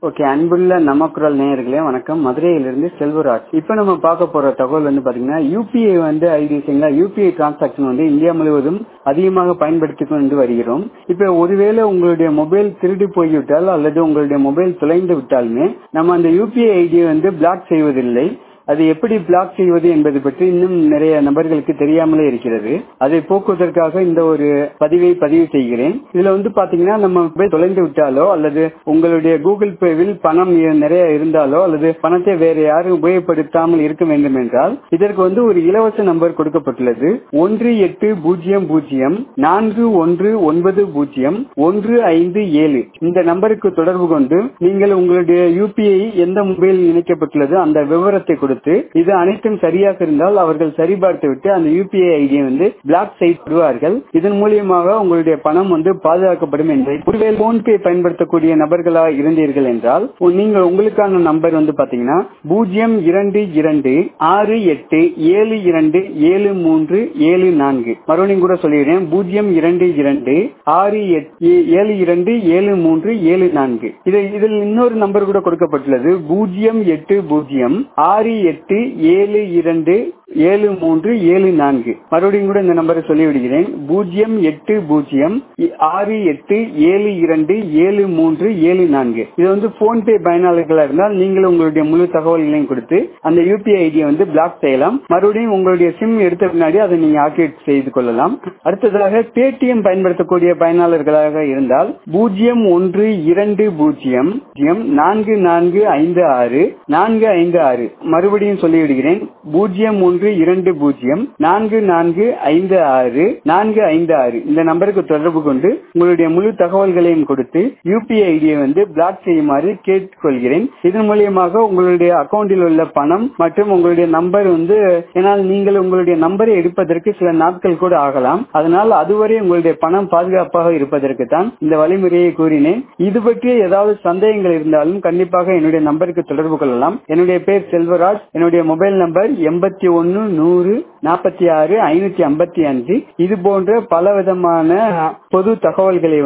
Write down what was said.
okay அன்புள்ள நமக்குரல் நேயர்களே வணக்கம் மதுரையிலிருந்து செல்வராஜ் இப்போ நம்ம பார்க்க போற தகவல் வந்து பாத்தீங்கன்னா யூபிஐ வந்து ஐடிசிங்களா யூபிஐ டிரான்சாக்ஷன் வந்து இந்தியா முழுவதும் அதிகமாக பயன்படுத்தி கொண்டு வருகிறோம் இப்போ ஒருவேளை உங்களுடைய மொபைல் திருடி போய்விட்டால் அல்லது உங்களுடைய மொபைல் தொலைந்து விட்டாலுமே நம்ம அந்த யூபிஐ ஐடியை வந்து பிளாக் செய்வதில்லை அது எப்படி பிளாக் செய்வது என்பது பற்றி இன்னும் நிறைய நபர்களுக்கு தெரியாமலே இருக்கிறது அதை போக்குவதற்காக இந்த ஒரு பதிவை பதிவு செய்கிறேன் இதுல வந்து பாத்தீங்கன்னா நம்ம போய் தொலைந்து விட்டாலோ அல்லது உங்களுடைய கூகுள் பேவில் பணம் நிறைய இருந்தாலோ அல்லது பணத்தை வேற யாரும் உபயோகப்படுத்தாமல் இருக்க வேண்டும் என்றால் இதற்கு வந்து ஒரு இலவச நம்பர் கொடுக்கப்பட்டுள்ளது ஒன்று எட்டு பூஜ்ஜியம் பூஜ்ஜியம் நான்கு ஒன்று ஒன்பது பூஜ்ஜியம் ஒன்று ஐந்து ஏழு இந்த நம்பருக்கு தொடர்பு கொண்டு நீங்கள் உங்களுடைய யூபிஐ எந்த மொபைல் இணைக்கப்பட்டுள்ளது அந்த விவரத்தை கொடுத்து இது அனைத்தும் சரியாக இருந்தால் அவர்கள் சரிபார்த்து விட்டு அந்த யூபிஐ ஐடியை வந்து பிளாக் செய்துவார்கள் இதன் மூலியமாக உங்களுடைய பணம் வந்து பாதுகாக்கப்படும் என்பதை ஒருவேளை போன்பே பயன்படுத்தக்கூடிய நபர்களா இருந்தீர்கள் என்றால் நீங்கள் உங்களுக்கான நம்பர் வந்து பாத்தீங்கன்னா பூஜ்ஜியம் இரண்டு இரண்டு ஆறு எட்டு ஏழு இரண்டு ஏழு மூன்று ஏழு நான்கு மறுபடியும் கூட சொல்லிடுறேன் பூஜ்ஜியம் இரண்டு இரண்டு ஆறு ஏழு இரண்டு ஏழு மூன்று ஏழு நான்கு இது இதில் இன்னொரு நம்பர் கூட கொடுக்கப்பட்டுள்ளது பூஜ்ஜியம் எட்டு பூஜ்ஜியம் ஆறு எட்டு ஏழு இரண்டு ஏழு மூன்று ஏழு நான்கு மறுபடியும் கூட இந்த நம்பரை சொல்லிவிடுகிறேன் பூஜ்ஜியம் எட்டு பூஜ்ஜியம் ஆறு எட்டு ஏழு இரண்டு ஏழு மூன்று ஏழு நான்கு இது வந்து போன்பே பயனாளர்களா இருந்தால் நீங்கள் உங்களுடைய முழு தகவல்களையும் கொடுத்து அந்த யூபிஐ ஐடியை வந்து பிளாக் செய்யலாம் மறுபடியும் உங்களுடைய சிம் எடுத்த பின்னாடி அதை நீங்க ஆக்டிவேட் செய்து கொள்ளலாம் அடுத்ததாக பேடிஎம் பயன்படுத்தக்கூடிய பயனாளர்களாக இருந்தால் பூஜ்ஜியம் ஒன்று இரண்டு பூஜ்ஜியம் நான்கு நான்கு ஐந்து ஆறு நான்கு ஐந்து ஆறு மறுபடியும் சொல்லிவிடுகிறேன் பூஜ்ஜியம் ஒன்று இரண்டு பூஜ்ஜியம் நான்கு நான்கு ஐந்து ஆறு நான்கு ஐந்து ஆறு இந்த நம்பருக்கு தொடர்பு கொண்டு உங்களுடைய முழு தகவல்களையும் கொடுத்து யூபிஐ ஐடியை வந்து பிளாக் செய்யுமாறு கேட்டுக்கொள்கிறேன் இதன் மூலியமாக உங்களுடைய அக்கௌண்டில் உள்ள பணம் மற்றும் உங்களுடைய நம்பர் வந்து ஏன்னால் நீங்கள் உங்களுடைய நம்பரை எடுப்பதற்கு சில நாட்கள் கூட ஆகலாம் அதனால் அதுவரை உங்களுடைய பணம் பாதுகாப்பாக இருப்பதற்கு தான் இந்த வழிமுறையை கூறினேன் இது பற்றிய ஏதாவது சந்தேகங்கள் இருந்தாலும் கண்டிப்பாக என்னுடைய நம்பருக்கு தொடர்பு கொள்ளலாம் என்னுடைய பேர் செல்வராஜ் என்னுடைய மொபைல் நம்பர் எண்பத்தி ஒன்னு நூறு நாற்பத்தி ஆறு ஐநூத்தி ஐம்பத்தி அஞ்சு இது போன்ற பல விதமான பொது தகவல்களை